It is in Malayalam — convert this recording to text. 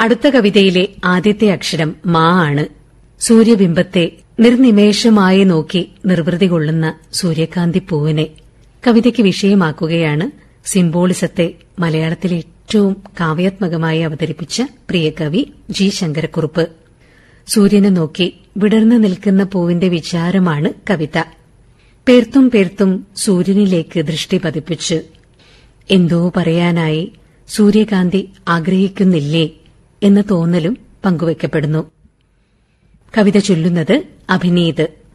അടുത്ത കവിതയിലെ ആദ്യത്തെ അക്ഷരം മാ ആണ് സൂര്യബിംബത്തെ നിർനിമേഷമായി നോക്കി നിർവൃതി കൊള്ളുന്ന സൂര്യകാന്തി പൂവിനെ കവിതയ്ക്ക് വിഷയമാക്കുകയാണ് സിംബോളിസത്തെ മലയാളത്തിലെ ഏറ്റവും കാവ്യാത്മകമായി അവതരിപ്പിച്ച പ്രിയ കവി ജി ശങ്കരക്കുറുപ്പ് സൂര്യനെ നോക്കി വിടർന്നു നിൽക്കുന്ന പൂവിന്റെ വിചാരമാണ് കവിത പേർത്തും പേർത്തും സൂര്യനിലേക്ക് ദൃഷ്ടി പതിപ്പിച്ച് എന്തോ പറയാനായി സൂര്യകാന്തി ആഗ്രഹിക്കുന്നില്ലേ എന്ന തോന്നലും പങ്കുവയ്ക്കപ്പെടുന്നു കവിത ചൊല്ലുന്നത് അഭിനീത്